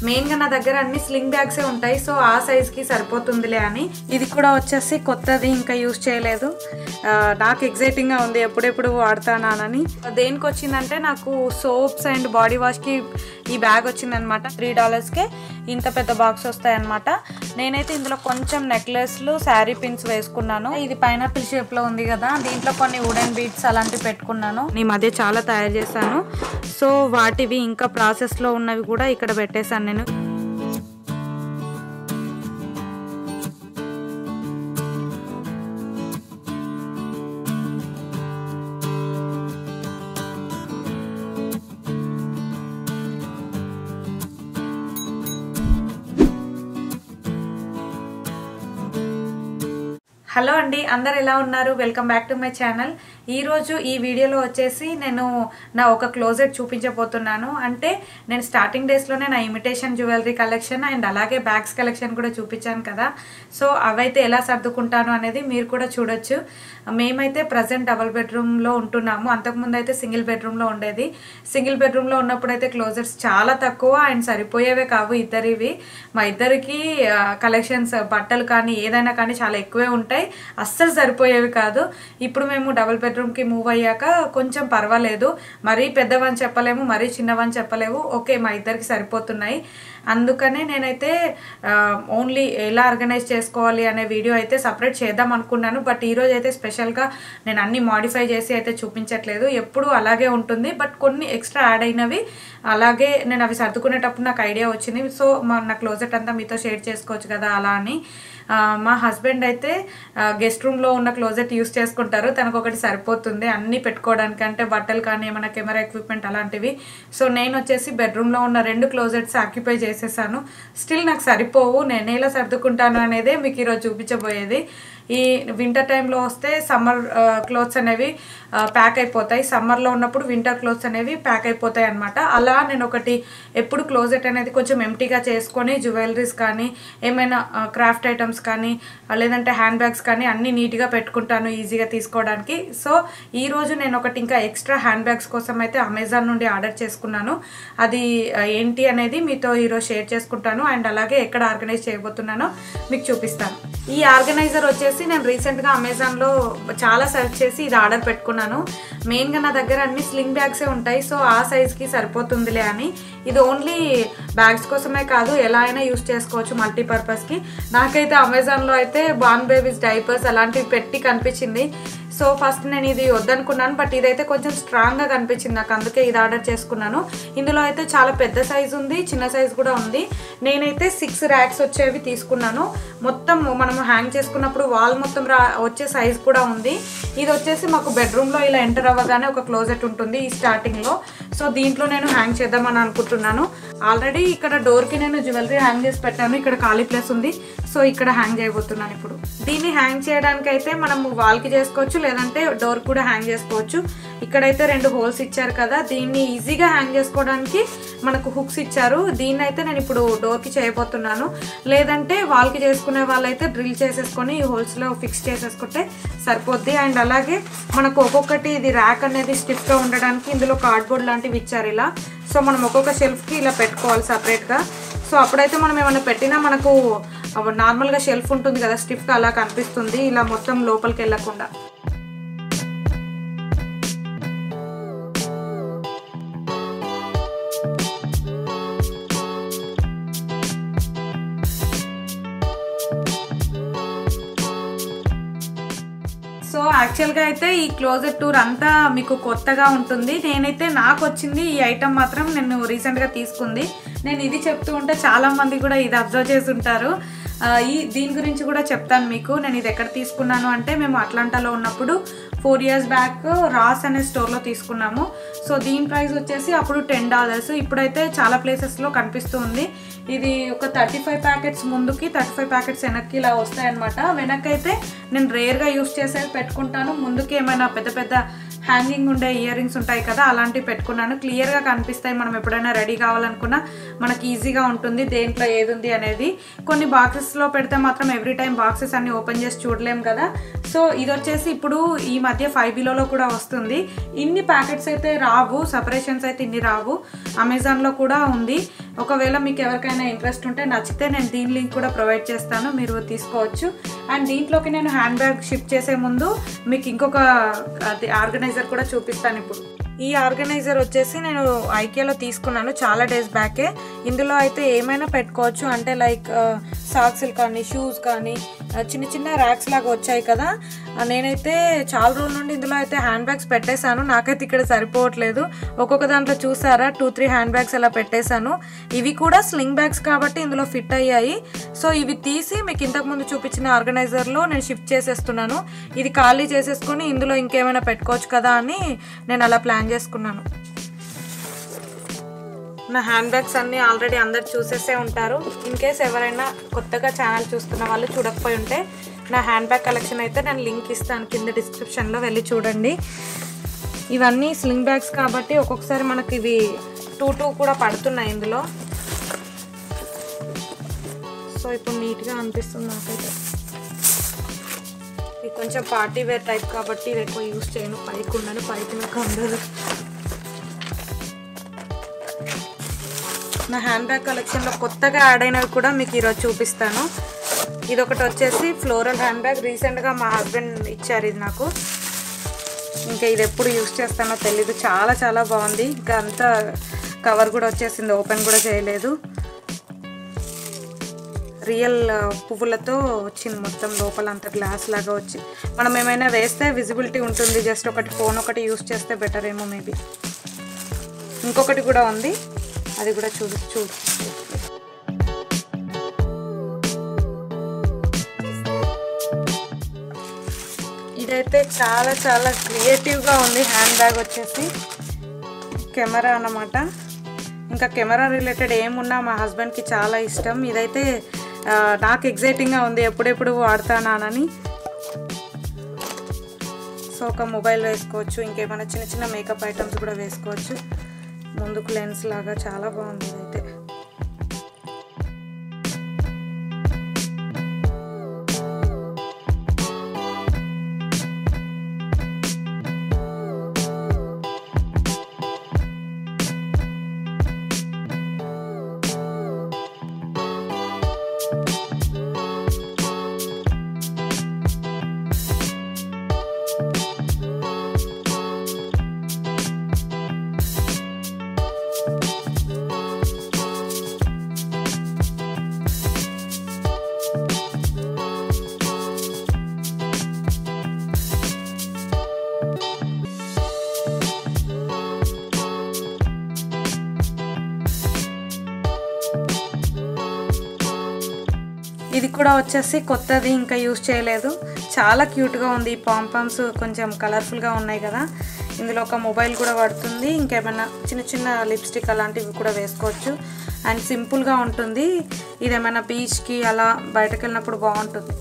మెయిన్గా నా దగ్గర అన్ని స్లింగ్ బ్యాగ్సే ఉంటాయి సో ఆ సైజ్కి సరిపోతుందిలే అని ఇది కూడా వచ్చేసి కొత్తది ఇంకా యూస్ చేయలేదు ఆ, నాకు ఎగ్జైటింగ్గా ఉంది ఎప్పుడెప్పుడు వాడతానానని దేనికి వచ్చిందంటే నాకు సోప్స్ అండ్ బాడీ వాష్కి ఈ బ్యాగ్ వచ్చిందనమాట త్రీ డాలర్స్కే ఇంత పెద్ద బాక్స్ వస్తాయన్నమాట నేనైతే ఇందులో కొంచెం నెక్లెస్లు శారీ పిన్స్ వేసుకున్నాను ఇది పైనాపిల్ షేప్లో ఉంది కదా దీంట్లో కొన్ని వుడెన్ బీట్స్ అలాంటివి పెట్టుకున్నాను ఈ మధ్య చాలా తయారు చేశాను సో వాటివి ఇంకా ప్రాసెస్లో ఉన్నవి కూడా ఇక్కడ పెట్టేశాను నేను హలో అండి అందరు ఎలా ఉన్నారు welcome back to my channel ఈరోజు ఈ వీడియోలో వచ్చేసి నేను నా ఒక క్లోజెట్ చూపించబోతున్నాను అంటే నేను స్టార్టింగ్ డేస్లోనే నా ఇమిటేషన్ జ్యువెలరీ కలెక్షన్ అండ్ అలాగే బ్యాగ్స్ కలెక్షన్ కూడా చూపించాను కదా సో అవైతే ఎలా సర్దుకుంటాను అనేది మీరు కూడా చూడొచ్చు మేమైతే ప్రజెంట్ డబల్ బెడ్రూమ్లో ఉంటున్నాము అంతకుముందు అయితే సింగిల్ బెడ్రూమ్లో ఉండేది సింగిల్ బెడ్రూమ్లో ఉన్నప్పుడు అయితే క్లోజెట్స్ చాలా తక్కువ అండ్ సరిపోయేవే కావు ఇద్దరివి మా ఇద్దరికి కలెక్షన్స్ బట్టలు కానీ ఏదైనా కానీ చాలా ఎక్కువే ఉంటాయి అస్సలు సరిపోయేవి కాదు ఇప్పుడు మేము డబుల్ బెడ్రూమ్కి మూవ్ అయ్యాక కొంచెం పర్వాలేదు మరీ పెద్దవని చెప్పలేము మరీ చిన్నవని చెప్పలేము ఓకే మా ఇద్దరికి సరిపోతున్నాయి అందుకనే నేనైతే ఓన్లీ ఎలా ఆర్గనైజ్ చేసుకోవాలి అనే వీడియో అయితే సపరేట్ చేద్దాం అనుకున్నాను బట్ ఈరోజు అయితే స్పెషల్గా నేను అన్ని మాడిఫై చేసి అయితే చూపించట్లేదు ఎప్పుడు అలాగే ఉంటుంది బట్ కొన్ని ఎక్స్ట్రా యాడ్ అయినవి అలాగే నేను అవి సర్దుకునేటప్పుడు నాకు ఐడియా వచ్చింది సో మా నా క్లోజెట్ అంతా మీతో షేర్ చేసుకోవచ్చు కదా అలా అని ఆ, మా హస్బెండ్ అయితే గెస్ట్ రూమ్లో ఉన్న క్లోజెట్ యూస్ చేసుకుంటారు తనకు ఒకటి సరిపోతుంది అన్నీ పెట్టుకోవడానికి అంటే బట్టలు కానీ ఏమైనా కెమెరా ఎక్విప్మెంట్ అలాంటివి సో నేను వచ్చేసి బెడ్రూమ్లో ఉన్న రెండు క్లోజెట్స్ ఆక్యుపై చేసేసాను స్టిల్ నాకు సరిపోవు నేను ఎలా సర్దుకుంటాను అనేదే మీకు ఈరోజు చూపించబోయేది ఈ వింటర్ టైంలో వస్తే సమ్మర్ క్లోత్స్ అనేవి ప్యాక్ అయిపోతాయి సమ్మర్లో ఉన్నప్పుడు వింటర్ క్లోత్స్ అనేవి ప్యాక్ అయిపోతాయి అనమాట అలా నేను ఒకటి ఎప్పుడు క్లోజెట్ అనేది కొంచెం ఎంటీగా చేసుకొని జ్యువెలరీస్ కానీ ఏమైనా క్రాఫ్ట్ ఐటమ్స్ కానీ ఆ, లేదంటే హ్యాండ్ బ్యాగ్స్ కానీ అన్నీ నీట్గా పెట్టుకుంటాను ఈజీగా తీసుకోవడానికి సో ఈ రోజు నేను ఒకటి ఇంకా ఎక్స్ట్రా హ్యాండ్ బ్యాగ్స్ కోసం అయితే అమెజాన్ నుండి ఆర్డర్ చేసుకున్నాను అది ఆ, ఏంటి అనేది మీతో ఈరోజు షేర్ చేసుకుంటాను అండ్ అలాగే ఎక్కడ ఆర్గనైజ్ చేయబోతున్నానో మీకు చూపిస్తాను ఈ ఆర్గనైజర్ వచ్చేసి నేను రీసెంట్గా అమెజాన్లో చాలా సెర్చ్ చేసి ఇది ఆర్డర్ పెట్టుకున్నాను మెయిన్గా నా దగ్గర అన్ని స్లింగ్ బ్యాగ్సే ఉంటాయి సో ఆ సైజ్కి సరిపోతుందిలే అని ఇది ఓన్లీ బ్యాగ్స్ కోసమే కాదు ఎలా అయినా యూస్ చేసుకోవచ్చు మల్టీపర్పస్కి నాకైతే అమెజాన్లో అయితే బాన్ బేబీస్ డైపర్స్ అలాంటివి పెట్టి కనిపించింది సో ఫస్ట్ నేను ఇది వద్దనుకున్నాను బట్ ఇదైతే కొంచెం స్ట్రాంగ్గా కనిపించింది నాకు అందుకే ఇది ఆర్డర్ చేసుకున్నాను ఇందులో అయితే చాలా పెద్ద సైజు ఉంది చిన్న సైజు కూడా ఉంది నేనైతే సిక్స్ ర్యాక్స్ వచ్చేవి తీసుకున్నాను మొత్తం మనం హ్యాంగ్ చేసుకున్నప్పుడు వాల్ మొత్తం రా వచ్చే సైజ్ కూడా ఉంది ఇది వచ్చేసి మాకు బెడ్రూమ్లో ఇలా ఎంటర్ అవ్వగానే ఒక క్లోజెట్ ఉంటుంది ఈ స్టార్టింగ్లో సో దీంట్లో నేను హ్యాంగ్ చేద్దామని అనుకుంటున్నాను ఆల్రెడీ ఇక్కడ డోర్కి నేను జ్యువెలరీ హ్యాంగ్ చేసి పెట్టాను ఇక్కడ ఖాళీ ప్లేస్ ఉంది సో ఇక్కడ హ్యాంగ్ చేయబోతున్నాను ఇప్పుడు దీన్ని హ్యాంగ్ చేయడానికి అయితే మనం వాల్కి చేసుకోవచ్చు లేదంటే డోర్ కూడా హ్యాంగ్ చేసుకోవచ్చు ఇక్కడైతే రెండు హోల్స్ ఇచ్చారు కదా దీన్ని ఈజీగా హ్యాంగ్ చేసుకోవడానికి మనకు హుక్స్ ఇచ్చారు దీన్ని అయితే నేను ఇప్పుడు డోర్కి చేయబోతున్నాను లేదంటే వాల్కి చేసుకునే వాళ్ళైతే డ్రిల్ చేసేసుకొని ఈ హోల్స్లో ఫిక్స్ చేసేసుకుంటే సరిపోద్ది అండ్ అలాగే మనకు ఒక్కొక్కటి ఇది ర్యాక్ అనేది స్టిఫ్గా ఉండడానికి ఇందులో కార్డ్బోర్డ్ లాంటివి ఇచ్చారు ఇలా సో మనం ఒక్కొక్క షెల్ఫ్కి ఇలా పెట్టుకోవాలి సపరేట్గా సో అప్పుడైతే మనం ఏమైనా పెట్టినా మనకు నార్మల్గా షెల్ఫ్ ఉంటుంది కదా స్టిఫ్గా అలా కనిపిస్తుంది ఇలా మొత్తం లోపలికి వెళ్ళకుండా సో యాక్చువల్గా అయితే ఈ క్లోజెట్ టూర్ అంతా మీకు కొత్తగా ఉంటుంది నేనైతే నాకు వచ్చింది ఈ ఐటమ్ మాత్రం నేను రీసెంట్గా తీసుకుంది నేను ఇది చెప్తూ ఉంటే చాలా మంది కూడా ఇది అబ్జర్వ్ చేసి ఉంటారు ఆ, ఈ దీని గురించి కూడా చెప్తాను మీకు నేను ఇది ఎక్కడ తీసుకున్నాను అంటే మేము అట్లాంటాలో ఉన్నప్పుడు ఫోర్ ఇయర్స్ బ్యాక్ రాస్ అనే స్టోర్లో తీసుకున్నాము సో దీని ప్రైస్ వచ్చేసి అప్పుడు టెన్ డాలర్స్ ఇప్పుడైతే చాలా ప్లేసెస్లో కనిపిస్తూ ఉంది ఇది ఒక థర్టీ ఫైవ్ ప్యాకెట్స్ ముందుకి థర్టీ ఫైవ్ ప్యాకెట్స్ వెనక్కి ఇలా వస్తాయన్నమాట వెనక్కి అయితే నేను రేర్గా యూస్ చేసేది పెట్టుకుంటాను ముందుకి ఏమైనా పెద్ద పెద్ద హ్యాంగింగ్ ఉండే ఇయర్ రింగ్స్ ఉంటాయి కదా అలాంటివి పెట్టుకున్నాను క్లియర్గా కనిపిస్తాయి మనం ఎప్పుడైనా రెడీ కావాలనుకున్నా మనకి ఈజీగా ఉంటుంది దేంట్లో ఏది ఉంది అనేది కొన్ని బాక్సెస్లో పెడితే మాత్రం ఎవ్రీ టైం బాక్సెస్ అన్ని ఓపెన్ చేసి చూడలేం కదా సో ఇది వచ్చేసి ఇప్పుడు ఈ మధ్య ఫైవ్ బిలోలో కూడా వస్తుంది ఇన్ని ప్యాకెట్స్ అయితే రావు సపరేషన్స్ అయితే ఇన్ని రావు అమెజాన్లో కూడా ఉంది ఒకవేళ మీకు ఎవరికైనా ఇంట్రెస్ట్ ఉంటే నచ్చితే నేను దీని లింక్ కూడా ప్రొవైడ్ చేస్తాను మీరు తీసుకోవచ్చు అండ్ దీంట్లోకి నేను హ్యాండ్ బ్యాగ్ షిఫ్ట్ చేసే ముందు మీకు ఇంకొక అది ఆర్గనైజర్ కూడా చూపిస్తాను ఇప్పుడు ఈ ఆర్గనైజర్ వచ్చేసి నేను ఐకియాలో తీసుకున్నాను చాలా డేస్ బ్యాకే ఇందులో అయితే ఏమైనా పెట్టుకోవచ్చు అంటే లైక్ సాక్స్లు కానీ షూస్ కానీ ఆ, చిన్న చిన్న ర్యాక్స్ లాగా వచ్చాయి కదా ఆ, నేనైతే చాలా రోజుల నుండి ఇందులో అయితే హ్యాండ్ బ్యాగ్స్ పెట్టేశాను నాకైతే ఇక్కడ సరిపోవట్లేదు ఒక్కొక్క దాంట్లో చూసారా టూ త్రీ హ్యాండ్ బ్యాగ్స్ అలా పెట్టేశాను ఇవి కూడా స్లింగ్ బ్యాగ్స్ కాబట్టి ఇందులో ఫిట్ అయ్యాయి సో ఇవి తీసి మీకు ఇంతకుముందు చూపించిన ఆర్గనైజర్లో నేను షిఫ్ట్ చేసేస్తున్నాను ఇది ఖాళీ చేసేసుకొని ఇందులో ఇంకేమైనా పెట్టుకోవచ్చు కదా అని నేను అలా ప్లాన్ చేసుకున్నాను నా హ్యాండ్ బ్యాగ్స్ అన్నీ ఆల్రెడీ అందరు చూసేసే ఉంటారు ఇన్ కేస్ ఎవరైనా కొత్తగా ఛానల్ చూస్తున్న వాళ్ళు చూడకపోయి ఉంటే నా హ్యాండ్ బ్యాగ్ కలెక్షన్ అయితే నేను లింక్ ఇస్తాను కింద డిస్క్రిప్షన్లో వెళ్ళి చూడండి ఇవన్నీ స్లింగ్ బ్యాగ్స్ కాబట్టి ఒక్కొక్కసారి మనకి ఇవి టూ టూ కూడా పడుతున్నాయి ఇందులో సో ఇప్పుడు నీట్గా అనిపిస్తుంది నాకైతే ఇది కొంచెం పార్టీ వేర్ టైప్ కాబట్టి ఇది ఎక్కువ యూస్ చేయను పైకి ఉండను పైకి నాకు అందదు నా హ్యాండ్ బ్యాగ్ కలెక్షన్లో కొత్తగా యాడ్ అయినవి కూడా మీకు ఈరోజు చూపిస్తాను ఇది ఒకటి వచ్చేసి ఫ్లోరల్ హ్యాండ్ బ్యాగ్ రీసెంట్గా మా హస్బెండ్ ఇచ్చారు ఇది నాకు ఇంకా ఇది ఎప్పుడు యూస్ చేస్తానో తెలీదు చాలా చాలా బాగుంది ఇంకా అంతా కవర్ కూడా వచ్చేసింది ఓపెన్ కూడా చేయలేదు రియల్ పువ్వులతో వచ్చింది మొత్తం లోపల అంత గ్లాస్ లాగా వచ్చి మనం ఏమైనా వేస్తే విజిబిలిటీ ఉంటుంది జస్ట్ ఒకటి ఫోన్ ఒకటి యూస్ చేస్తే బెటర్ ఏమో మేబీ ఇంకొకటి కూడా ఉంది అది కూడా చూడు చూడు ఇదైతే చాలా చాలా క్రియేటివ్గా ఉంది హ్యాండ్ బ్యాగ్ వచ్చేసి కెమెరా అన్నమాట ఇంకా కెమెరా రిలేటెడ్ ఏమున్నా మా హస్బెండ్కి చాలా ఇష్టం ఇదైతే ఆ, నాకు ఎగ్జైటింగ్గా ఉంది ఎప్పుడెప్పుడు వాడతానానని సో ఒక మొబైల్ వేసుకోవచ్చు ఇంకేమైనా చిన్న చిన్న మేకప్ ఐటమ్స్ కూడా వేసుకోవచ్చు ముందుకు లెన్స్ లాగా చాలా బాగుంది ఇదైతే ఇది కూడా వచ్చేసి కొత్తది ఇంకా యూస్ చేయలేదు చాలా క్యూట్గా ఉంది ఈ పాంపామ్స్ కొంచెం కలర్ఫుల్గా ఉన్నాయి కదా ఇందులో ఒక మొబైల్ కూడా పడుతుంది ఇంకేమైనా చిన్న చిన్న లిప్స్టిక్ అలాంటివి కూడా వేసుకోవచ్చు అండ్ సింపుల్గా ఉంటుంది ఇది ఏమైనా బీచ్కి అలా బయటకు వెళ్ళినప్పుడు బాగుంటుంది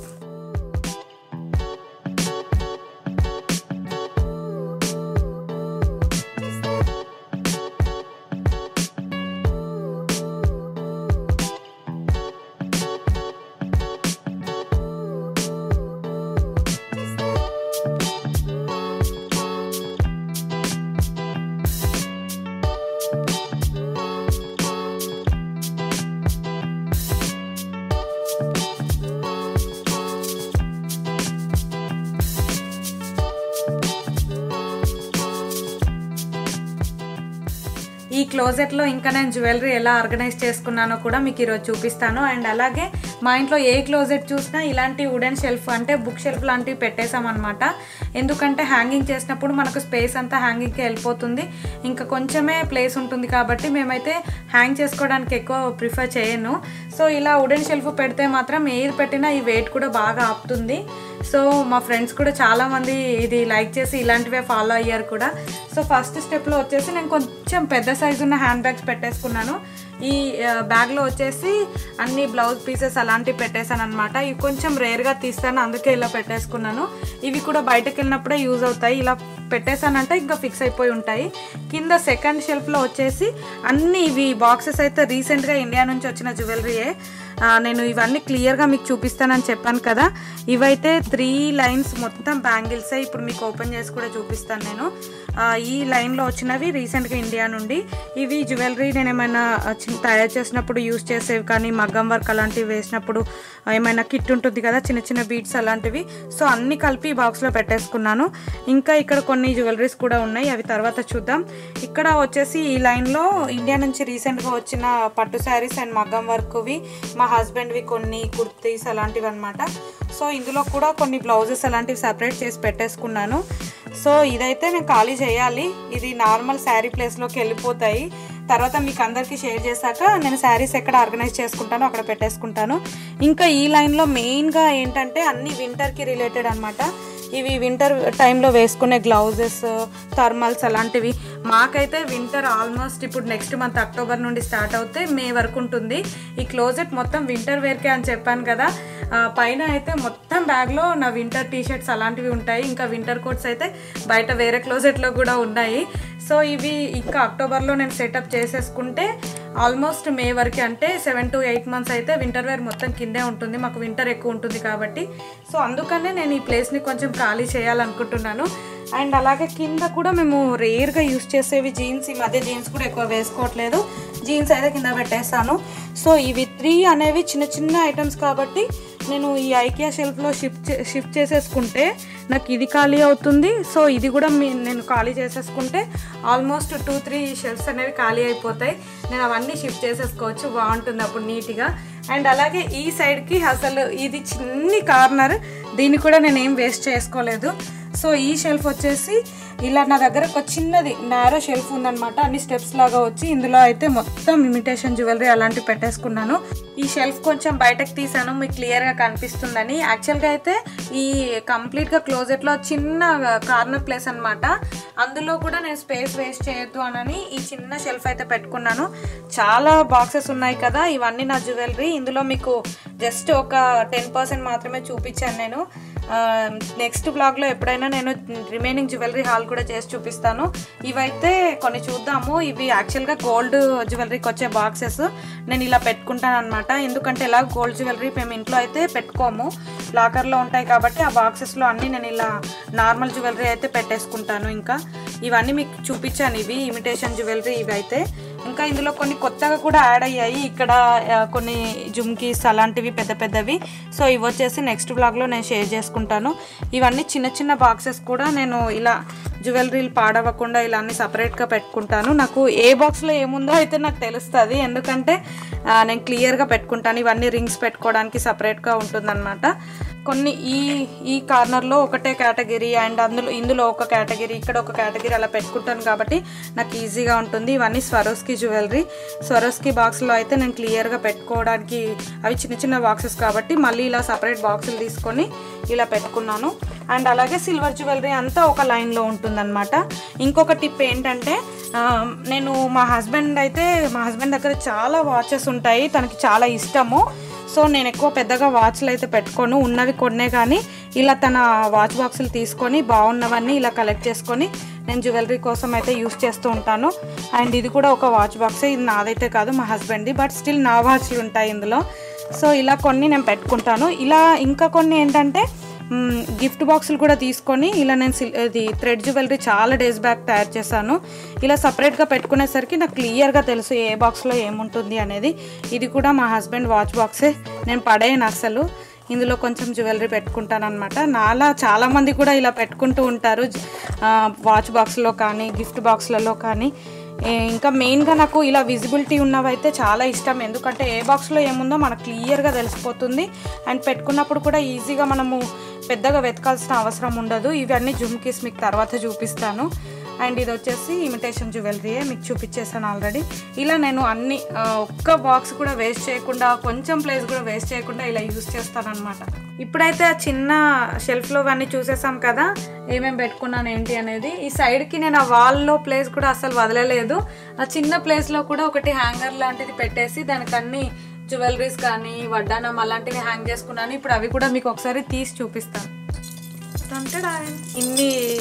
ఈ క్లోజెట్లో ఇంకా నేను జ్యువెలరీ ఎలా ఆర్గనైజ్ చేసుకున్నానో కూడా మీకు ఈరోజు చూపిస్తాను అండ్ అలాగే మా ఇంట్లో ఏ క్లోజెట్ చూసినా ఇలాంటి వుడెన్ షెల్ఫ్ అంటే బుక్ షెల్ఫ్ లాంటివి పెట్టేశామన్నమాట ఎందుకంటే హ్యాంగింగ్ చేసినప్పుడు మనకు స్పేస్ అంతా హ్యాంగింగ్కి వెళ్ళిపోతుంది ఇంకా కొంచెమే ప్లేస్ ఉంటుంది కాబట్టి మేమైతే హ్యాంగ్ చేసుకోవడానికి ఎక్కువ ప్రిఫర్ చేయను సో ఇలా వుడెన్ షెల్ఫ్ పెడితే మాత్రం ఏది పెట్టినా ఈ వెయిట్ కూడా బాగా ఆపుతుంది సో మా ఫ్రెండ్స్ కూడా చాలామంది ఇది లైక్ చేసి ఇలాంటివే ఫాలో అయ్యారు కూడా సో ఫస్ట్ స్టెప్లో వచ్చేసి నేను కొంచెం పెద్ద సైజు ఉన్న హ్యాండ్ బ్యాగ్స్ పెట్టేసుకున్నాను ఈ ఆ, బ్యాగ్లో వచ్చేసి అన్ని బ్లౌజ్ పీసెస్ అలాంటివి పెట్టేశాను అనమాట ఇవి కొంచెం రేర్గా తీస్తాను అందుకే ఇలా పెట్టేసుకున్నాను ఇవి కూడా బయటకు వెళ్ళినప్పుడే యూజ్ అవుతాయి ఇలా పెట్టేశానంటే ఇంకా ఫిక్స్ అయిపోయి ఉంటాయి కింద సెకండ్ షెల్ఫ్లో వచ్చేసి అన్ని ఇవి బాక్సెస్ అయితే రీసెంట్గా ఇండియా నుంచి వచ్చిన జ్యువెలరీయే ఆ, నేను ఇవన్నీ క్లియర్గా మీకు చూపిస్తానని చెప్పాను కదా ఇవైతే త్రీ లైన్స్ మొత్తం బ్యాంగిల్సే ఇప్పుడు మీకు ఓపెన్ చేసి కూడా చూపిస్తాను నేను ఆ, ఈ లైన్లో వచ్చినవి రీసెంట్గా ఇండియా నుండి ఇవి జ్యువెలరీ నేను ఏమైనా ఆ, చిన్న తయారు చేసినప్పుడు యూస్ చేసేవి కానీ మగ్గం వర్క్ అలాంటివి వేసినప్పుడు ఆ, ఏమైనా కిట్ ఉంటుంది కదా చిన్న చిన్న బీట్స్ అలాంటివి సో అన్ని కలిపి ఈ బాక్స్లో పెట్టేసుకున్నాను ఇంకా ఇక్కడ కొన్ని జ్యువెలరీస్ కూడా ఉన్నాయి అవి తర్వాత చూద్దాం ఇక్కడ వచ్చేసి ఈ లైన్లో ఇండియా నుంచి రీసెంట్గా వచ్చిన పట్టు శారీస్ అండ్ మగ్గం వర్క్వి మా హస్బెండ్వి కొన్ని కుర్తీస్ అలాంటివి అనమాట సో ఇందులో కూడా కొన్ని బ్లౌజెస్ అలాంటివి సపరేట్ చేసి పెట్టేసుకున్నాను సో ఇదైతే నేను ఖాళీ చేయాలి ఇది నార్మల్ శారీ ప్లేస్లోకి వెళ్ళిపోతాయి తర్వాత మీకు అందరికీ షేర్ చేశాక నేను శారీస్ ఎక్కడ ఆర్గనైజ్ చేసుకుంటానో అక్కడ పెట్టేసుకుంటాను ఇంకా ఈ లైన్లో మెయిన్గా ఏంటంటే అన్ని వింటర్కి రిలేటెడ్ అనమాట ఇవి వింటర్ టైంలో వేసుకునే గ్లౌజెస్ థర్మల్స్ అలాంటివి మాకైతే వింటర్ ఆల్మోస్ట్ ఇప్పుడు నెక్స్ట్ మంత్ అక్టోబర్ నుండి స్టార్ట్ అవుతే మే వరకు ఉంటుంది ఈ క్లోజెట్ మొత్తం వింటర్ వేర్కే అని చెప్పాను కదా ఆ, పైన అయితే మొత్తం బ్యాగ్లో నా వింటర్ టీ షర్ట్స్ అలాంటివి ఉంటాయి ఇంకా వింటర్ కోట్స్ అయితే బయట వేరే క్లోజెట్లో కూడా ఉన్నాయి సో ఇవి ఇంకా అక్టోబర్లో నేను సెటప్ చేసేసుకుంటే ఆల్మోస్ట్ మే వరకు అంటే సెవెన్ టు ఎయిట్ మంత్స్ అయితే వింటర్ వేర్ మొత్తం కిందే ఉంటుంది మాకు వింటర్ ఎక్కువ ఉంటుంది కాబట్టి సో అందుకనే నేను ఈ ప్లేస్ని కొంచెం ఖాళీ చేయాలనుకుంటున్నాను అండ్ అలాగే కింద కూడా మేము రేర్గా యూస్ చేసేవి జీన్స్ ఈ మధ్య జీన్స్ కూడా ఎక్కువ వేసుకోవట్లేదు జీన్స్ అయితే కింద పెట్టేస్తాను సో ఇవి త్రీ అనేవి చిన్న చిన్న ఐటమ్స్ కాబట్టి నేను ఈ ఐకియా షెల్ఫ్లో షిఫ్ట్ చే షిఫ్ట్ చేసేసుకుంటే నాకు ఇది ఖాళీ అవుతుంది సో ఇది కూడా మీ నేను ఖాళీ చేసేసుకుంటే ఆల్మోస్ట్ టూ త్రీ షెల్ఫ్స్ అనేవి ఖాళీ అయిపోతాయి నేను అవన్నీ షిఫ్ట్ చేసేసుకోవచ్చు బాగుంటుంది అప్పుడు నీట్గా అండ్ అలాగే ఈ సైడ్కి అసలు ఇది చిన్ని కార్నర్ దీన్ని కూడా నేను ఏం వేస్ట్ చేసుకోలేదు సో ఈ షెల్ఫ్ వచ్చేసి ఇలా నా దగ్గర ఒక చిన్నది నారో షెల్ఫ్ ఉందన్నమాట అన్ని స్టెప్స్ లాగా వచ్చి ఇందులో అయితే మొత్తం ఇమిటేషన్ జ్యువెలరీ అలాంటివి పెట్టేసుకున్నాను ఈ షెల్ఫ్ కొంచెం బయటకు తీసాను మీకు క్లియర్గా కనిపిస్తుందని యాక్చువల్గా అయితే ఈ కంప్లీట్గా క్లోజెట్లో చిన్న కార్నర్ ప్లేస్ అన్నమాట అందులో కూడా నేను స్పేస్ వేస్ట్ చేయొద్దు అనని ఈ చిన్న షెల్ఫ్ అయితే పెట్టుకున్నాను చాలా బాక్సెస్ ఉన్నాయి కదా ఇవన్నీ నా జ్యువెలరీ ఇందులో మీకు జస్ట్ ఒక టెన్ పర్సెంట్ మాత్రమే చూపించాను నేను నెక్స్ట్ బ్లాగ్లో ఎప్పుడైనా నేను రిమైనింగ్ జ్యువెలరీ హాల్ కూడా చేసి చూపిస్తాను ఇవైతే కొన్ని చూద్దాము ఇవి యాక్చువల్గా గోల్డ్ జ్యువెలరీకి వచ్చే బాక్సెస్ నేను ఇలా పెట్టుకుంటాను అనమాట ఎందుకంటే ఇలా గోల్డ్ జ్యువెలరీ మేము ఇంట్లో అయితే పెట్టుకోము లాకర్లో ఉంటాయి కాబట్టి ఆ బాక్సెస్లో అన్నీ నేను ఇలా నార్మల్ జ్యువెలరీ అయితే పెట్టేసుకుంటాను ఇంకా ఇవన్నీ మీకు చూపించాను ఇవి ఇమిటేషన్ జ్యువెలరీ ఇవి అయితే ఇంకా ఇందులో కొన్ని కొత్తగా కూడా యాడ్ అయ్యాయి ఇక్కడ ఆ, కొన్ని జుమ్కీస్ అలాంటివి పెద్ద పెద్దవి సో ఇవి వచ్చేసి నెక్స్ట్ బ్లాగ్లో నేను షేర్ చేసుకుంటాను ఇవన్నీ చిన్న చిన్న బాక్సెస్ కూడా నేను ఇలా జ్యువెలరీలు పాడవకుండా ఇలా అన్ని సపరేట్గా పెట్టుకుంటాను నాకు ఏ బాక్స్లో ఏముందో అయితే నాకు తెలుస్తుంది ఎందుకంటే ఆ, నేను క్లియర్గా పెట్టుకుంటాను ఇవన్నీ రింగ్స్ పెట్టుకోవడానికి సపరేట్గా ఉంటుందన్నమాట కొన్ని ఈ ఈ కార్నర్లో ఒకటే కేటగిరీ అండ్ అందులో ఇందులో ఒక కేటగిరీ ఇక్కడ ఒక కేటగిరీ అలా పెట్టుకుంటాను కాబట్టి నాకు ఈజీగా ఉంటుంది ఇవన్నీ స్వరోస్కి జ్యువెలరీ స్వరోస్కి బాక్స్లో అయితే నేను క్లియర్గా పెట్టుకోవడానికి అవి చిన్న చిన్న బాక్సెస్ కాబట్టి మళ్ళీ ఇలా సపరేట్ బాక్సులు తీసుకొని ఇలా పెట్టుకున్నాను అండ్ అలాగే సిల్వర్ జ్యువెలరీ అంతా ఒక లైన్లో ఉంటుందన్నమాట ఇంకొక టిప్ ఏంటంటే ఆ, నేను మా హస్బెండ్ అయితే మా హస్బెండ్ దగ్గర చాలా వాచెస్ ఉంటాయి తనకి చాలా ఇష్టము సో నేను ఎక్కువ పెద్దగా వాచ్లు అయితే పెట్టుకోను ఉన్నవి కొన్నే కానీ ఇలా తన వాచ్ బాక్సులు తీసుకొని బాగున్నవన్నీ ఇలా కలెక్ట్ చేసుకొని నేను జ్యువెలరీ కోసం అయితే యూస్ చేస్తూ ఉంటాను అండ్ ఇది కూడా ఒక వాచ్ బాక్సే ఇది నాదైతే కాదు మా హస్బెండ్ది బట్ స్టిల్ నా వాచ్లు ఉంటాయి ఇందులో సో ఇలా కొన్ని నేను పెట్టుకుంటాను ఇలా ఇంకా కొన్ని ఏంటంటే మ్, గిఫ్ట్ బాక్సులు కూడా తీసుకొని ఇలా నేను సిల్ ఇది థ్రెడ్ జ్యువెలరీ చాలా డేస్ బ్యాక్ తయారు చేశాను ఇలా సపరేట్గా పెట్టుకునేసరికి నాకు క్లియర్గా తెలుసు ఏ బాక్స్లో ఏముంటుంది అనేది ఇది కూడా మా హస్బెండ్ వాచ్ బాక్సే నేను పడేయను అసలు ఇందులో కొంచెం జ్యువెలరీ పెట్టుకుంటాను అనమాట నాలా చాలామంది కూడా ఇలా పెట్టుకుంటూ ఉంటారు జ- ఆ, వాచ్ బాక్స్లో కానీ గిఫ్ట్ బాక్స్లలో కానీ ఏ, ఇంకా మెయిన్గా నాకు ఇలా విజిబిలిటీ ఉన్నవైతే చాలా ఇష్టం ఎందుకంటే ఏ బాక్స్లో ఏముందో మనకు క్లియర్గా తెలిసిపోతుంది అండ్ పెట్టుకున్నప్పుడు కూడా ఈజీగా మనము పెద్దగా వెతకాల్సిన అవసరం ఉండదు ఇవన్నీ జుమ్కీస్ మీకు తర్వాత చూపిస్తాను అండ్ ఇది వచ్చేసి ఇమిటేషన్ జ్యువెలరీయే మీకు చూపించేసాను ఆల్రెడీ ఇలా నేను అన్ని ఆ, ఒక్క బాక్స్ కూడా వేస్ట్ చేయకుండా కొంచెం ప్లేస్ కూడా వేస్ట్ చేయకుండా ఇలా యూస్ చేస్తాను అనమాట ఇప్పుడైతే ఆ చిన్న షెల్ఫ్లో అన్నీ చూసేసాం కదా ఏమేమి పెట్టుకున్నాను ఏంటి అనేది ఈ సైడ్కి నేను ఆ వాల్లో ప్లేస్ కూడా అసలు వదలలేదు ఆ చిన్న ప్లేస్లో కూడా ఒకటి హ్యాంగర్ లాంటిది పెట్టేసి దానికి అన్ని జ్యువెలరీస్ కానీ వడ్డానం అలాంటివి హ్యాంగ్ చేసుకున్నాను ఇప్పుడు అవి కూడా మీకు ఒకసారి తీసి చూపిస్తాను అంటే ఇన్ని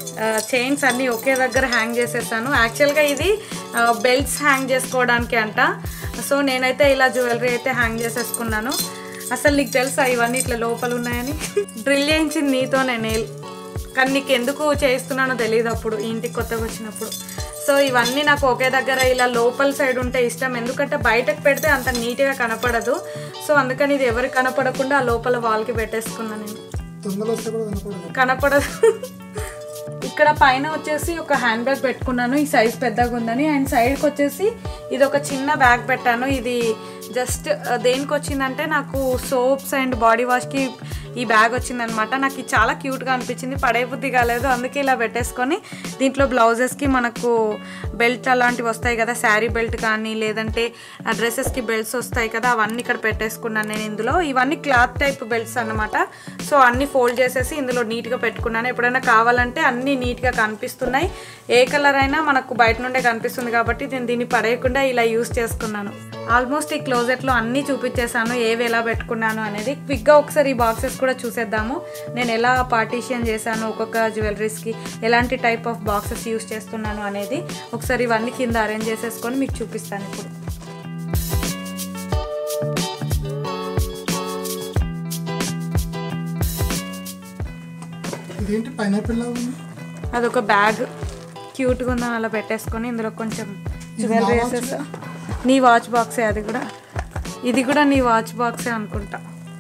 చైన్స్ అన్నీ ఒకే దగ్గర హ్యాంగ్ చేసేసాను యాక్చువల్గా ఇది బెల్ట్స్ హ్యాంగ్ చేసుకోవడానికి అంట సో నేనైతే ఇలా జ్యువెలరీ అయితే హ్యాంగ్ చేసేసుకున్నాను అసలు నీకు తెలుసా ఇవన్నీ ఇట్లా లోపల ఉన్నాయని డ్రిల్ చేయించింది నీతోనే నేల్ కానీ నీకు ఎందుకు చేస్తున్నానో తెలియదు అప్పుడు ఈ ఇంటికి కొత్తగా వచ్చినప్పుడు సో ఇవన్నీ నాకు ఒకే దగ్గర ఇలా లోపల సైడ్ ఉంటే ఇష్టం ఎందుకంటే బయటకు పెడితే అంత నీట్గా కనపడదు సో అందుకని ఇది ఎవరికి కనపడకుండా ఆ లోపల వాల్కి పెట్టేసుకున్నాను నేను తొందరలో వస్తే కూడా కనపడదు కనపడదు ఇక్కడ పైన వచ్చేసి ఒక హ్యాండ్ బ్యాగ్ పెట్టుకున్నాను ఈ సైజ్ పెద్దగా ఉందని అండ్ సైడ్కి వచ్చేసి ఇది ఒక చిన్న బ్యాగ్ పెట్టాను ఇది జస్ట్ దేనికి వచ్చిందంటే నాకు సోప్స్ అండ్ బాడీ వాష్కి ఈ బ్యాగ్ వచ్చిందనమాట నాకు ఇది చాలా క్యూట్గా అనిపించింది పడే బుద్ధి కాలేదు అందుకే ఇలా పెట్టేసుకొని దీంట్లో బ్లౌజెస్కి మనకు బెల్ట్ అలాంటివి వస్తాయి కదా శారీ బెల్ట్ కానీ లేదంటే డ్రెస్సెస్కి బెల్ట్స్ వస్తాయి కదా అవన్నీ ఇక్కడ పెట్టేసుకున్నాను నేను ఇందులో ఇవన్నీ క్లాత్ టైప్ బెల్ట్స్ అన్నమాట సో అన్ని ఫోల్డ్ చేసేసి ఇందులో నీట్గా పెట్టుకున్నాను ఎప్పుడైనా కావాలంటే అన్నీ నీట్గా కనిపిస్తున్నాయి ఏ కలర్ అయినా మనకు బయట నుండే కనిపిస్తుంది కాబట్టి నేను దీన్ని పడేయకుండా ఇలా యూస్ చేసుకున్నాను ఆల్మోస్ట్ ఈ క్లోజెట్లో అన్నీ చూపించేశాను ఏవి ఎలా పెట్టుకున్నాను అనేది క్విక్గా ఒకసారి ఈ బాక్సెస్ కూడా చూసేద్దాము నేను ఎలా పార్టీషియన్ చేశాను ఒక్కొక్క జ్యువెలరీస్కి ఎలాంటి టైప్ ఆఫ్ బాక్సెస్ యూస్ చేస్తున్నాను అనేది ఒకసారి ఇవన్నీ కింద అరేంజ్ చేసేసుకొని మీకు చూపిస్తాను ఇప్పుడు ఇదేంటి పైనాపిల్ లాగా ఉంది అదొక బ్యాగ్ క్యూట్గా ఉందని అలా పెట్టేసుకొని ఇందులో కొంచెం జ్యువెలరీ వేసేసా నీ వాచ్ బాక్సే అది కూడా ఇది కూడా నీ వాచ్ బాక్సే అనుకుంటా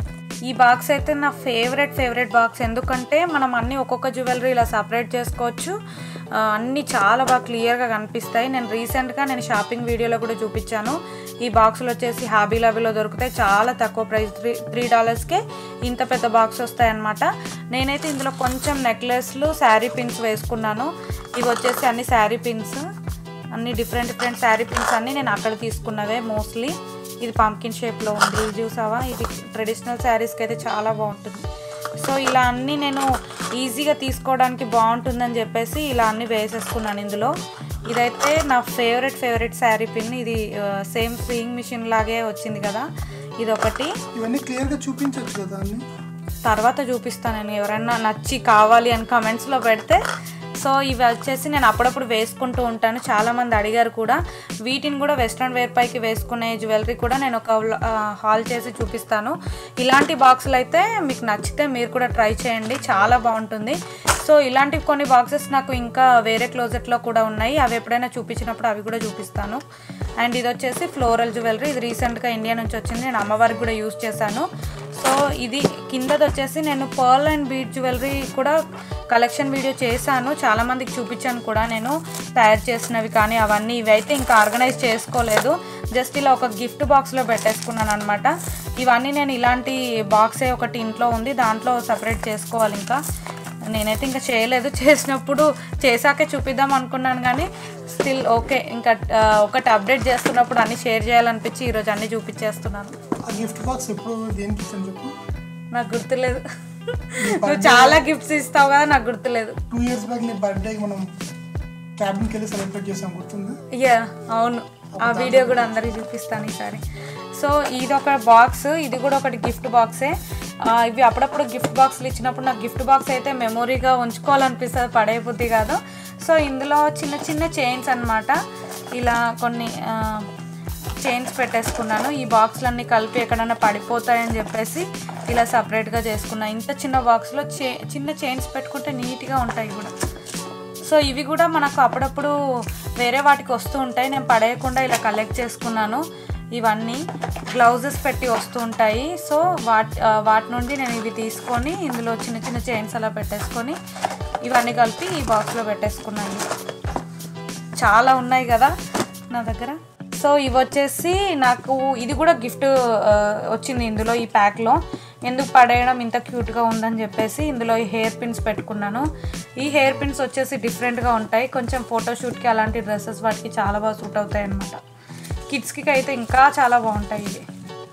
ఈ బాక్స్ అయితే నా ఫేవరెట్ ఫేవరెట్ బాక్స్ ఎందుకంటే మనం అన్ని ఒక్కొక్క జ్యువెలరీ ఇలా సపరేట్ చేసుకోవచ్చు ఆ, అన్నీ చాలా బాగా క్లియర్గా కనిపిస్తాయి నేను రీసెంట్గా నేను షాపింగ్ వీడియోలో కూడా చూపించాను ఈ బాక్సులు వచ్చేసి హాబీ లాబీలో దొరుకుతాయి చాలా తక్కువ ప్రైస్ త్రీ త్రీ డాలర్స్కే ఇంత పెద్ద బాక్స్ వస్తాయి అనమాట నేనైతే ఇందులో కొంచెం నెక్లెస్లు శారీ పిన్స్ వేసుకున్నాను ఇవి వచ్చేసి అన్ని శారీ పిన్స్ అన్ని డిఫరెంట్ డిఫరెంట్ శారీ పిన్స్ అన్ని నేను అక్కడ తీసుకున్నవే మోస్ట్లీ ఇది పంకిన్ షేప్లో ఉంది ఇది చూసావా ఇది ట్రెడిషనల్ శారీస్కి అయితే చాలా బాగుంటుంది సో ఇలా అన్నీ నేను ఈజీగా తీసుకోవడానికి బాగుంటుందని చెప్పేసి ఇలా అన్ని వేసేసుకున్నాను ఇందులో ఇదైతే నా ఫేవరెట్ ఫేవరెట్ శారీ పిన్ ఇది సేమ్ స్వింగ్ మిషన్ లాగే వచ్చింది కదా ఇది ఒకటి ఇవన్నీ క్లియర్గా చూపించవచ్చు కదా అన్ని తర్వాత చూపిస్తాను నేను ఎవరైనా నచ్చి కావాలి అని కమెంట్స్లో పెడితే సో ఇవి వచ్చేసి నేను అప్పుడప్పుడు వేసుకుంటూ ఉంటాను చాలామంది అడిగారు కూడా వీటిని కూడా వెస్ట్రన్ వేర్ పైకి వేసుకునే జ్యువెలరీ కూడా నేను ఒక హాల్ చేసి చూపిస్తాను ఇలాంటి బాక్సులు అయితే మీకు నచ్చితే మీరు కూడా ట్రై చేయండి చాలా బాగుంటుంది సో ఇలాంటి కొన్ని బాక్సెస్ నాకు ఇంకా వేరే క్లోజెట్లో కూడా ఉన్నాయి అవి ఎప్పుడైనా చూపించినప్పుడు అవి కూడా చూపిస్తాను అండ్ ఇది వచ్చేసి ఫ్లోరల్ జ్యువెలరీ ఇది రీసెంట్గా ఇండియా నుంచి వచ్చింది నేను అమ్మవారికి కూడా యూస్ చేశాను సో ఇది కిందది వచ్చేసి నేను పర్ల్ అండ్ బీట్ జ్యువెలరీ కూడా కలెక్షన్ వీడియో చేశాను చాలా మందికి చూపించాను కూడా నేను తయారు చేసినవి కానీ అవన్నీ ఇవి అయితే ఇంకా ఆర్గనైజ్ చేసుకోలేదు జస్ట్ ఇలా ఒక గిఫ్ట్ బాక్స్లో పెట్టేసుకున్నాను అనమాట ఇవన్నీ నేను ఇలాంటి బాక్సే ఒకటి ఇంట్లో ఉంది దాంట్లో సపరేట్ చేసుకోవాలి ఇంకా నేనైతే ఇంకా చేయలేదు చేసినప్పుడు చేశాకే చూపిద్దాం అనుకున్నాను కానీ స్టిల్ ఓకే ఇంకా ఆ, ఒకటి అప్డేట్ చేస్తున్నప్పుడు అన్ని షేర్ చేయాలనిపించి ఈరోజు అన్ని చూపించేస్తున్నాను ఆ గిఫ్ట్ బాక్స్ ఎప్పుడు దేనికి ఇచ్చాను చెప్పు నాకు గుర్తులేదు నువ్వు చాలా గిఫ్ట్స్ ఇస్తావు కదా నాకు గుర్తులేదు టూ ఇయర్స్ బ్యాక్ నీ బర్త్డేకి మనం క్యాబిన్కి వెళ్ళి సెలబ్రేట్ చేసాం గుర్తుంది యా అవును ఆ వీడియో కూడా అందరికి చూపిస్తాను ఈసారి సో ఇది ఒక బాక్స్ ఇది కూడా ఒకటి గిఫ్ట్ బాక్సే ఆ, ఇవి అప్పుడప్పుడు గిఫ్ట్ బాక్స్లు ఇచ్చినప్పుడు నాకు గిఫ్ట్ బాక్స్ అయితే మెమొరీగా ఉంచుకోవాలనిపిస్తుంది పడే బుద్ధి కాదు సో ఇందులో చిన్న చిన్న చైన్స్ అన్నమాట ఇలా కొన్ని చైన్స్ పెట్టేసుకున్నాను ఈ బాక్స్లన్నీ కలిపి ఎక్కడైనా పడిపోతాయని చెప్పేసి ఇలా సపరేట్గా చేసుకున్నాను ఇంత చిన్న బాక్స్లో చే చిన్న చైన్స్ పెట్టుకుంటే నీట్గా ఉంటాయి కూడా సో ఇవి కూడా మనకు అప్పుడప్పుడు వేరే వాటికి వస్తూ ఉంటాయి నేను పడేయకుండా ఇలా కలెక్ట్ చేసుకున్నాను ఇవన్నీ గ్లౌజెస్ పెట్టి వస్తూ ఉంటాయి సో వాటి ఆ, వాటి నుండి నేను ఇవి తీసుకొని ఇందులో చిన్న చిన్న చైన్స్ అలా పెట్టేసుకొని ఇవన్నీ కలిపి ఈ బాక్స్లో పెట్టేసుకున్నాను చాలా ఉన్నాయి కదా నా దగ్గర సో ఇవి వచ్చేసి నాకు ఇది కూడా గిఫ్ట్ వచ్చింది ఇందులో ఈ ప్యాక్లో ఎందుకు పడేయడం ఇంత క్యూట్గా ఉందని చెప్పేసి ఇందులో ఈ హెయిర్ పిన్స్ పెట్టుకున్నాను ఈ హెయిర్ పిన్స్ వచ్చేసి డిఫరెంట్గా ఉంటాయి కొంచెం ఫోటోషూట్కి అలాంటి డ్రెస్సెస్ వాటికి చాలా బాగా సూట్ అవుతాయి అన్నమాట కిడ్స్కి అయితే ఇంకా చాలా బాగుంటాయి ఇవి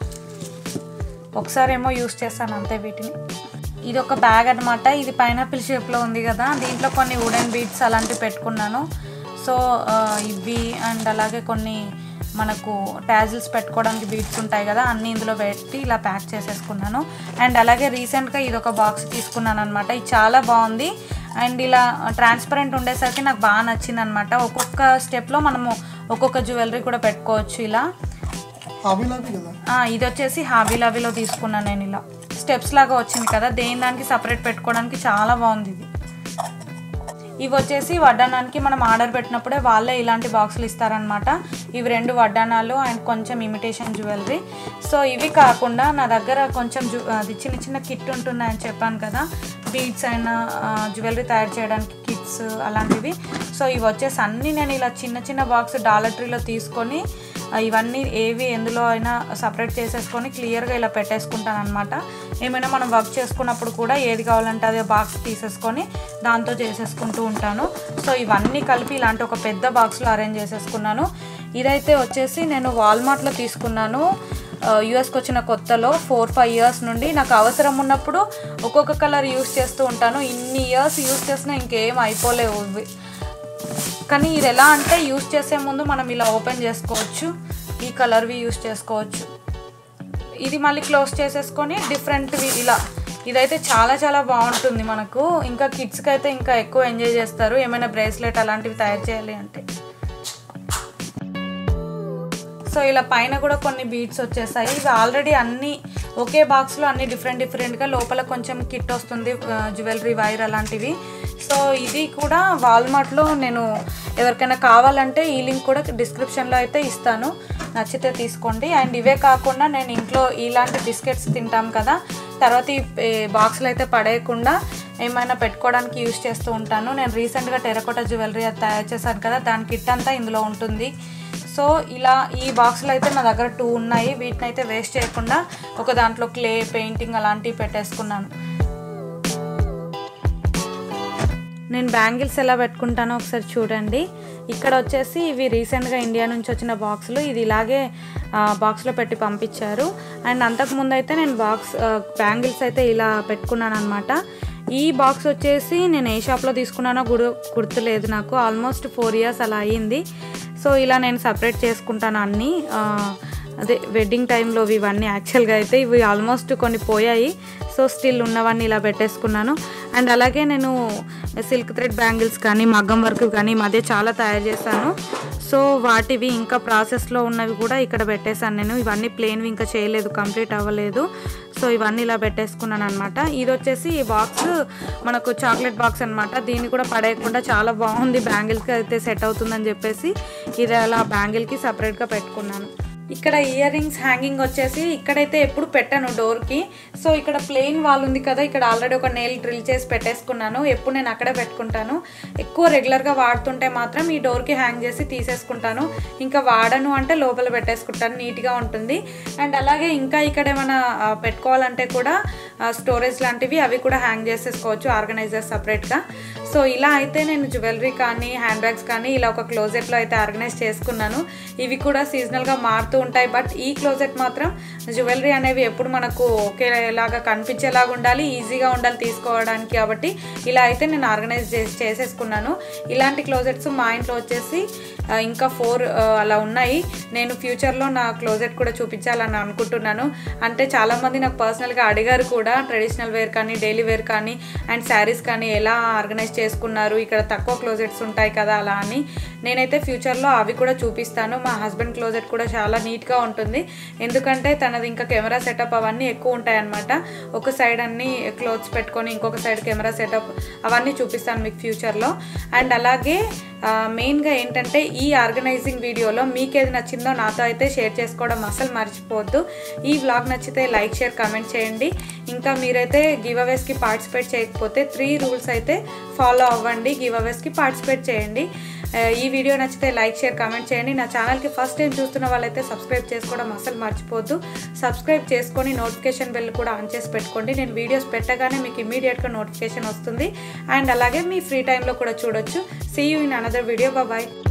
ఒకసారి ఏమో యూస్ చేస్తాను అంతే వీటిని ఇది ఒక బ్యాగ్ అనమాట ఇది పైనాపిల్ షేప్లో ఉంది కదా దీంట్లో కొన్ని వుడెన్ బీడ్స్ అలాంటివి పెట్టుకున్నాను సో ఆ, ఇవి అండ్ అలాగే కొన్ని మనకు ట్యాజిల్స్ పెట్టుకోవడానికి బీడ్స్ ఉంటాయి కదా అన్నీ ఇందులో పెట్టి ఇలా ప్యాక్ చేసేసుకున్నాను అండ్ అలాగే రీసెంట్గా ఇది ఒక బాక్స్ తీసుకున్నాను అనమాట ఇది చాలా బాగుంది అండ్ ఇలా ట్రాన్స్పరెంట్ ఉండేసరికి నాకు బాగా నచ్చింది అనమాట ఒక్కొక్క స్టెప్లో మనము ఒక్కొక్క జ్యువెలరీ కూడా పెట్టుకోవచ్చు ఇలా అవి లావి కదా ఆ, ఇది వచ్చేసి హాబీ లాబీలో తీసుకున్నాను నేను ఇలా స్టెప్స్ లాగా వచ్చింది కదా దేని దానికి సపరేట్ పెట్టుకోవడానికి చాలా బాగుంది ఇది ఇవి వచ్చేసి వడ్డానానికి మనం ఆర్డర్ పెట్టినప్పుడే వాళ్ళే ఇలాంటి బాక్సులు ఇస్తారనమాట ఇవి రెండు వడ్డానాలు అండ్ కొంచెం ఇమిటేషన్ జ్యువెలరీ సో ఇవి కాకుండా నా దగ్గర కొంచెం జు అది చిన్న చిన్న కిట్ ఉంటున్నాయని చెప్పాను కదా బీడ్స్ అయినా జ్యువెలరీ తయారు చేయడానికి కిట్స్ అలాంటివి సో ఇవి వచ్చేసి అన్నీ నేను ఇలా చిన్న చిన్న బాక్స్ డాలర్ ట్రీలో తీసుకొని ఆ, ఇవన్నీ ఏవి ఎందులో అయినా సపరేట్ చేసేసుకొని క్లియర్గా ఇలా పెట్టేసుకుంటాను అనమాట ఏమైనా మనం వర్క్ చేసుకున్నప్పుడు కూడా ఏది కావాలంటే అదే బాక్స్ తీసేసుకొని దాంతో చేసేసుకుంటూ ఉంటాను సో ఇవన్నీ కలిపి ఇలాంటి ఒక పెద్ద బాక్స్లో అరేంజ్ చేసేసుకున్నాను ఇదైతే వచ్చేసి నేను వాల్మార్ట్లో తీసుకున్నాను యూఎస్కి వచ్చిన కొత్తలో ఫోర్ ఫైవ్ ఇయర్స్ నుండి నాకు అవసరం ఉన్నప్పుడు ఒక్కొక్క కలర్ యూస్ చేస్తూ ఉంటాను ఇన్ని ఇయర్స్ యూస్ చేసినా ఇంకేం అయిపోలేవు ఇవి కానీ ఇది ఎలా అంటే యూస్ చేసే ముందు మనం ఇలా ఓపెన్ చేసుకోవచ్చు ఈ కలర్వి యూస్ చేసుకోవచ్చు ఇది మళ్ళీ క్లోజ్ చేసేసుకొని డిఫరెంట్వి ఇలా ఇదైతే చాలా చాలా బాగుంటుంది మనకు ఇంకా కిడ్స్కి అయితే ఇంకా ఎక్కువ ఎంజాయ్ చేస్తారు ఏమైనా బ్రేస్లెట్ అలాంటివి తయారు చేయాలి అంటే సో ఇలా పైన కూడా కొన్ని బీడ్స్ వచ్చేసాయి ఇవి ఆల్రెడీ అన్ని ఒకే బాక్స్లో అన్ని డిఫరెంట్ డిఫరెంట్గా లోపల కొంచెం కిట్ వస్తుంది జ్యువెలరీ వైర్ అలాంటివి సో ఇది కూడా వాల్మార్ట్లో నేను ఎవరికైనా కావాలంటే ఈ లింక్ కూడా డిస్క్రిప్షన్లో అయితే ఇస్తాను నచ్చితే తీసుకోండి అండ్ ఇవే కాకుండా నేను ఇంట్లో ఇలాంటి బిస్కెట్స్ తింటాం కదా తర్వాత ఈ బాక్స్లో అయితే పడేయకుండా ఏమైనా పెట్టుకోవడానికి యూస్ చేస్తూ ఉంటాను నేను రీసెంట్గా టెరకోట జ్యువెలరీ అది తయారు చేశాను కదా దాని కిట్ అంతా ఇందులో ఉంటుంది సో ఇలా ఈ బాక్సులు అయితే నా దగ్గర టూ ఉన్నాయి వీటిని అయితే వేస్ట్ చేయకుండా ఒక దాంట్లో క్లే పెయింటింగ్ అలాంటివి పెట్టేసుకున్నాను నేను బ్యాంగిల్స్ ఎలా పెట్టుకుంటానో ఒకసారి చూడండి ఇక్కడ వచ్చేసి ఇవి రీసెంట్గా ఇండియా నుంచి వచ్చిన బాక్సులు ఇది ఇలాగే బాక్స్లో పెట్టి పంపించారు అండ్ అంతకుముందు అయితే నేను బాక్స్ బ్యాంగిల్స్ అయితే ఇలా పెట్టుకున్నాను అనమాట ఈ బాక్స్ వచ్చేసి నేను ఏ షాప్లో తీసుకున్నానో గుడు గుర్తులేదు నాకు ఆల్మోస్ట్ ఫోర్ ఇయర్స్ అలా అయ్యింది సో ఇలా నేను సపరేట్ చేసుకుంటాను అన్నీ ఆ, అదే వెడ్డింగ్ టైంలో ఇవన్నీ యాక్చువల్గా అయితే ఇవి ఆల్మోస్ట్ కొన్ని పోయాయి సో స్టిల్ ఉన్నవన్నీ ఇలా పెట్టేసుకున్నాను అండ్ అలాగే నేను సిల్క్ థ్రెడ్ బ్యాంగిల్స్ కానీ మగ్గం వర్క్ కానీ ఈ మధ్య చాలా తయారు చేశాను సో వాటివి ఇంకా ప్రాసెస్లో ఉన్నవి కూడా ఇక్కడ పెట్టేశాను నేను ఇవన్నీ ప్లేన్వి ఇంకా చేయలేదు కంప్లీట్ అవ్వలేదు సో ఇవన్నీ ఇలా పెట్టేసుకున్నాను అనమాట ఇది వచ్చేసి ఈ బాక్స్ మనకు చాక్లెట్ బాక్స్ అనమాట దీన్ని కూడా పడేయకుండా చాలా బాగుంది బ్యాంగిల్కి అయితే సెట్ అవుతుందని చెప్పేసి ఇది అలా బ్యాంగిల్కి సపరేట్గా పెట్టుకున్నాను ఇక్కడ ఇయర్ రింగ్స్ హ్యాంగింగ్ వచ్చేసి ఇక్కడైతే ఎప్పుడు పెట్టాను డోర్కి సో ఇక్కడ ప్లెయిన్ వాల్ ఉంది కదా ఇక్కడ ఆల్రెడీ ఒక నెయిల్ డ్రిల్ చేసి పెట్టేసుకున్నాను ఎప్పుడు నేను అక్కడే పెట్టుకుంటాను ఎక్కువ రెగ్యులర్గా వాడుతుంటే మాత్రం ఈ డోర్కి హ్యాంగ్ చేసి తీసేసుకుంటాను ఇంకా వాడను అంటే లోపల పెట్టేసుకుంటాను నీట్గా ఉంటుంది అండ్ అలాగే ఇంకా ఇక్కడ ఏమైనా ఆ, పెట్టుకోవాలంటే కూడా స్టోరేజ్ లాంటివి అవి కూడా హ్యాంగ్ చేసేసుకోవచ్చు ఆర్గనైజర్ సపరేట్గా సో ఇలా అయితే నేను జ్యువెలరీ కానీ హ్యాండ్ బ్యాగ్స్ కానీ ఇలా ఒక క్లోజెట్లో అయితే ఆర్గనైజ్ చేసుకున్నాను ఇవి కూడా సీజనల్గా మారుతూ ఉంటాయి బట్ ఈ క్లోజెట్ మాత్రం జ్యువెలరీ అనేవి ఎప్పుడు మనకు ఒకేలాగా కనిపించేలాగా ఉండాలి ఈజీగా ఉండాలి తీసుకోవడానికి కాబట్టి ఇలా అయితే నేను ఆర్గనైజ్ చేసి చేసేసుకున్నాను ఇలాంటి క్లోజెట్స్ మా ఇంట్లో వచ్చేసి ఆ, ఇంకా ఫోర్ అలా ఉన్నాయి నేను ఫ్యూచర్లో నా క్లోజెట్ కూడా చూపించాలని అనుకుంటున్నాను అంటే చాలామంది నాకు పర్సనల్గా అడిగారు కూడా ట్రెడిషనల్ వేర్ కానీ డైలీ వేర్ కానీ అండ్ శారీస్ కానీ ఎలా ఆర్గనైజ్ చేసుకున్నారు ఇక్కడ తక్కువ క్లోజెట్స్ ఉంటాయి కదా అలా అని నేనైతే ఫ్యూచర్లో అవి కూడా చూపిస్తాను మా హస్బెండ్ క్లోజెట్ కూడా చాలా నీట్గా ఉంటుంది ఎందుకంటే తనది ఇంకా కెమెరా సెటప్ అవన్నీ ఎక్కువ ఉంటాయి అనమాట ఒక సైడ్ అన్ని క్లోత్స్ పెట్టుకొని ఇంకొక సైడ్ కెమెరా సెటప్ అవన్నీ చూపిస్తాను మీకు ఫ్యూచర్లో అండ్ అలాగే ఆ, మెయిన్గా ఏంటంటే ఈ ఆర్గనైజింగ్ వీడియోలో మీకు ఏది నచ్చిందో నాతో అయితే షేర్ చేసుకోవడం అసలు మర్చిపోవద్దు ఈ వ్లాగ్ నచ్చితే లైక్ షేర్ కామెంట్ చేయండి ఇంకా మీరైతే గివ్ అవేస్కి పార్టిసిపేట్ చేయకపోతే త్రీ రూల్స్ అయితే ఫాలో అవ్వండి గివ్ అవేస్కి పార్టిసిపేట్ చేయండి ఆ, ఈ వీడియో నచ్చితే లైక్ షేర్ కామెంట్ చేయండి నా ఛానల్కి ఫస్ట్ టైం చూస్తున్న వాళ్ళైతే సబ్స్క్రైబ్ చేసుకోవడం అసలు మర్చిపోవద్దు సబ్స్క్రైబ్ చేసుకొని నోటిఫికేషన్ బెల్ కూడా ఆన్ చేసి పెట్టుకోండి నేను వీడియోస్ పెట్టగానే మీకు ఇమీడియట్గా నోటిఫికేషన్ వస్తుంది అండ్ అలాగే మీ ఫ్రీ టైంలో కూడా చూడొచ్చు see you in another video bye